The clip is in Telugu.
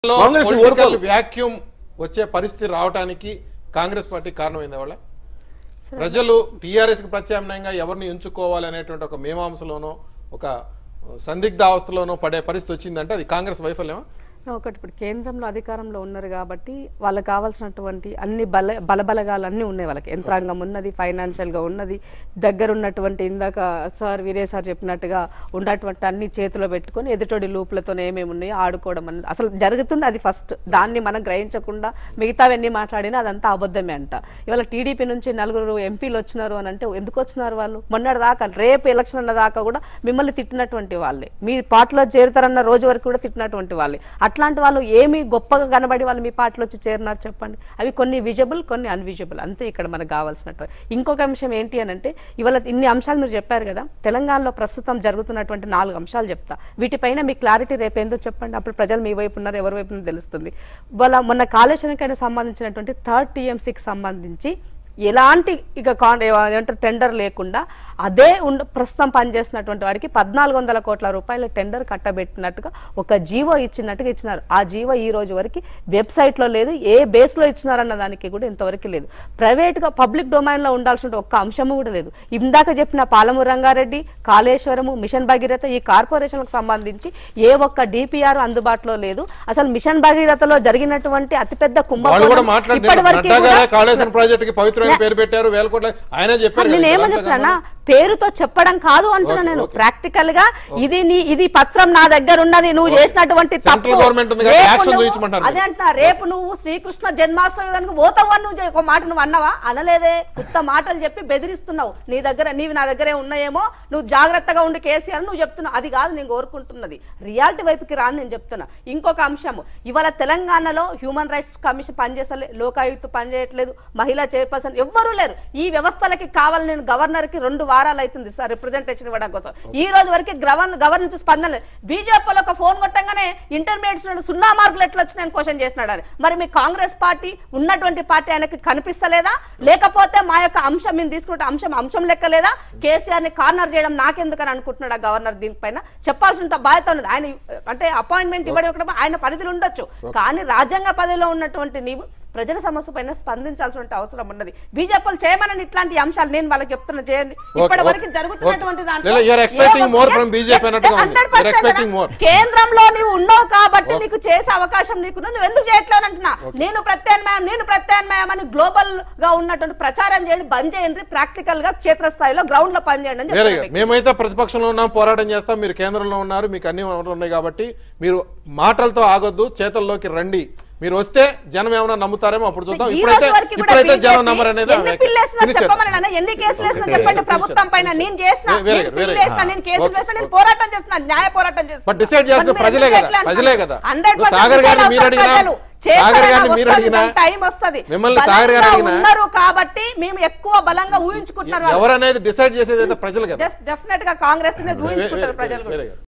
లో కాంగ్రెస్ ని పొలిటికల్ ఓర్కోదు. వ్యాక్యూమ్ వచ్చే పరిస్థితి రావడానికి కాంగ్రెస్ పార్టీ కారణమైంది వాళ్ళ ప్రజలు టీఆర్ఎస్ కి ప్రత్యామ్నాయంగా ఎవరిని ఎంచుకోవాలి అనేటువంటి ఒక మీమాంసలోనో ఒక సందిగ్ధ అవస్థలోనో పడే పరిస్థితి వచ్చిందంటే అది కాంగ్రెస్ వైఫల్యమా ఒకటి ఇప్పుడు కేంద్రంలో అధికారంలో ఉన్నారు కాబట్టి వాళ్ళకి కావాల్సినటువంటి అన్ని బల బలబలగాలు అన్నీ ఉన్నాయి వాళ్ళకి యంత్రాంగం ఉన్నది ఫైనాన్షియల్గా ఉన్నది దగ్గర ఉన్నటువంటి ఇందాక సార్ వీరే సార్ చెప్పినట్టుగా ఉన్నటువంటి అన్ని చేతిలో పెట్టుకొని ఎదుటోడి లూపులతో ఏమేమి ఉన్నాయో ఆడుకోవడం అన్నది అసలు జరుగుతుంది అది ఫస్ట్ దాన్ని మనం గ్రహించకుండా మిగతావన్నీ మాట్లాడినా అదంతా అబద్ధమే అంట ఇవాళ టీడీపీ నుంచి నలుగురు ఎంపీలు వచ్చినారు అని అంటే ఎందుకు వచ్చినారు వాళ్ళు మొన్నటి దాకా రేపు ఎలక్షన్ అన్న దాకా కూడా మిమ్మల్ని తిట్టినటువంటి వాళ్ళే మీ పార్టీలో చేరుతారన్న రోజు వరకు కూడా తిట్టినటువంటి వాళ్ళే అట్లాంటి వాళ్ళు ఏమి గొప్పగా కనబడి వాళ్ళు మీ పార్టీలో వచ్చి చేరినారు చెప్పండి అవి కొన్ని విజబుల్ కొన్ని అన్విజబుల్ అంతే ఇక్కడ మనకు కావాల్సినట్టు ఇంకొక అంశం ఏంటి అని అంటే ఇవాళ ఇన్ని అంశాలు మీరు చెప్పారు కదా తెలంగాణలో ప్రస్తుతం జరుగుతున్నటువంటి నాలుగు అంశాలు చెప్తా వీటిపైన మీ క్లారిటీ రేపు ఏందో చెప్పండి అప్పుడు ప్రజలు మీ వైపు ఉన్నారు ఎవరి వైపు ఉన్నారో తెలుస్తుంది వాళ్ళ మొన్న కాళేశ్వరంకైనా సంబంధించినటువంటి థర్డ్ టీఎంసీకి సంబంధించి ఎలాంటి ఇక కాన్ ఏమంటారు టెండర్ లేకుండా అదే ఉండ ప్రస్తుతం పనిచేస్తున్నటువంటి వాడికి పద్నాలుగు వందల కోట్ల రూపాయల టెండర్ కట్టబెట్టినట్టుగా ఒక జీవో ఇచ్చినట్టుగా ఇచ్చినారు ఆ జీవో ఈ రోజు వరకు వెబ్సైట్లో లేదు ఏ బేస్లో ఇచ్చినారన్న దానికి కూడా ఇంతవరకు లేదు ప్రైవేట్గా పబ్లిక్ డొమైన్లో ఉండాల్సిన ఒక్క అంశము కూడా లేదు ఇందాక చెప్పిన పాలమూరు రంగారెడ్డి కాళేశ్వరము మిషన్ భగీరథ ఈ కార్పొరేషన్లకు సంబంధించి ఏ ఒక్క డిపిఆర్ అందుబాటులో లేదు అసలు మిషన్ భగీరథలో జరిగినటువంటి అతిపెద్ద వాళ్ళు కూడా కుంభకోణం మాట్లాడి ఇప్పటివరకు నడ్డా గారే కూడా- కాళేశ్వరం ప్రాజెక్ట్ కి పవిత్రమైన పేరు పెట్టారు వేల కోట్ల ఆయనే చెప్పారు కదా, నేను ఇక్కడ ఏమని అంతా చెప్తున్నా కనబడదు. పేరుతో చెప్పడం కాదు అంటున్నా ఓకే, నేను ఓకే. ప్రాక్టికల్ గా ఇది నీ ఇది పత్రం నా దగ్గర ఉన్నది నువ్వు ఓకే. చేసినటువంటి సెంట్రల్ తప్పు గవర్నమెంట్ ఉంది కదా, రేపు యాక్షన్ నువ్వు- చూపించమంటారు అదే అంటున్నా రేపు నువ్వు శ్రీకృష్ణ జన్మాష్టమి దానికి పోతావు అని నువ్వు చె- ఒక మాట నువ్వు అన్నావా అనలేదే కొత్త మాటలు చెప్పి బెదిరిస్తున్నావు నీ దగ్గర నీవి నా దగ్గరే ఉన్నాయేమో నువ్వు జాగ్రత్తగా ఉండి కేసీఆర్ నువ్వు చెప్తున్నావు అది కాదు నేను కోరుకుంటున్నది రియాలిటీ వైపుకి రాని నేను చెప్తున్నా ఇంకొక అంశము ఇవాళ తెలంగాణలో హ్యూమన్ రైట్స్ కమిషన్ పనిచేస్తలే లోకాయుక్త పనిచేయట్లేదు మహిళా చైర్పర్సన్ ఎవ్వరూ లేరు ఈ వ్యవస్థలకి కావాలి నేను గవర్నర్ కి రెండు వారాలు అవుతుంది సార్ రిప్రజెంటేషన్ ఇవ్వడం కోసం ఈ రోజు వరకు గవర్నర్ గవర్నర్ నుంచి స్పందన లేదు బీజేపీలో ఒక ఫోన్ కొట్టంగానే ఇంటర్మీడియట్స్ నుండి సున్నా మార్కులు ఎట్లా వచ్చి నేను క్వశ్చన్ చేస్తున్నాడు అని మరి మీ కాంగ్రెస్ పార్టీ ఉన్నటువంటి పార్టీ ఆయనకి కనిపిస్తలేదా లేకపోతే మా యొక్క అంశం మేము తీసుకుంటే అంశం అంశం లెక్క లేదా కేసీఆర్ ని కార్నర్ చేయడం నాకెందుకని అనుకుంటున్నాడు ఆ గవర్నర్ దీనిపైన చెప్పాల్సిన బాధ్యత ఉన్నది ఆయన అంటే అపాయింట్మెంట్ ఇవ్వడం ఒకటి ఆయన పరిధిలో ఉండొచ్చు కానీ రాజ్యాంగ పదవిలో ఉన్నటువంటి నీవు ప్రజల సమస్య పైన స్పందించాల్సిన అవసరం ఉన్నది బీజేపీలు చేయమని ఇట్లాంటి అంశాలు నేను వాళ్ళకి చెప్తున్నా చేయండి ఇప్పటి వరకు okay. జరుగుతున్నటువంటి Okay. లేదు, you are expecting more from BJP అన్నట్టుగా ఉంది. You are expecting more. కేంద్రంలో నువ్వు ఉన్నావు కాబట్టి నీకు చేసే అవకాశం నీకు నువ్వు ఎందుకు చేయట్లేదు అంటున్నా నేను ప్రత్యామ్నాయం నేను ప్రత్యామ్నాయం అని గ్లోబల్ గా ఉన్నటువంటి ప్రచారం చేయండి బంద్ చేయండి ప్రాక్టికల్ గా క్షేత్రస్థాయిలో గ్రౌండ్ లో పనిచేయండి అని వేరే చెప్తున్నా మేమైతే ప్రతిపక్షంలో ఉన్నాం పోరాటం చేస్తాం మీరు కేంద్రంలో ఉన్నారు మీకు అన్ని ఉన్నాయి కాబట్టి మీరు మాటలతో ఆగొద్దు చేతల్లోకి రండి మీరు వస్తే జనం ఏమైనా నమ్ముతారేమో అప్పుడు చూద్దాం ఈ ఇప్పుడైతే రోజు వరకు కూడా ఇప్పుడైతే జనం BJP నమ్మరు అనేది ఎన్ని పిల్లు వేసినా finish చేద్దాం. చెప్పమని నాన్న, ఎన్ని కేసులు వేసినా Okay, చెప్పండి finish ప్రభుత్వం చేద్దాం. పైన నేను చేసిన వేరే, నేను వేరే. పిల్లు వేసినా, నేను కేసులు Okay, వేసినా నేను okay. పోరాటం చేస్తున్నా న్యాయ పోరాటం చేస్తున్నా బట్ డిసైడ్ చేస్తే మరి ప్రజలే మీరు కదా ఎట్లా ప్రజలే అంటున్నారు? కదా 100% ఇప్పుడు సాగర్ గారిని decide మీరు అవుతారు అడిగినా ప్రజలు. సాగర్ చేస్తారా? గారిని మీరు వస్తది, అడిగినా దానికి టైం వస్తది మిమ్మల్ని సాగర్ గారు బలంగా అడిగినా ఉన్నారు కాబట్టి మేము ఎక్కువ బలంగా ఊహించుకుంటున్నారు ఎవరనేది డిసైడ్ చేసేది అయితే ప్రజలు కదా డెఫినెట్ గా కాంగ్రెస్ ని వేరే- ఊహించుకుంటారు వేరే- ప్రజలు కూడా. వేరే గారు.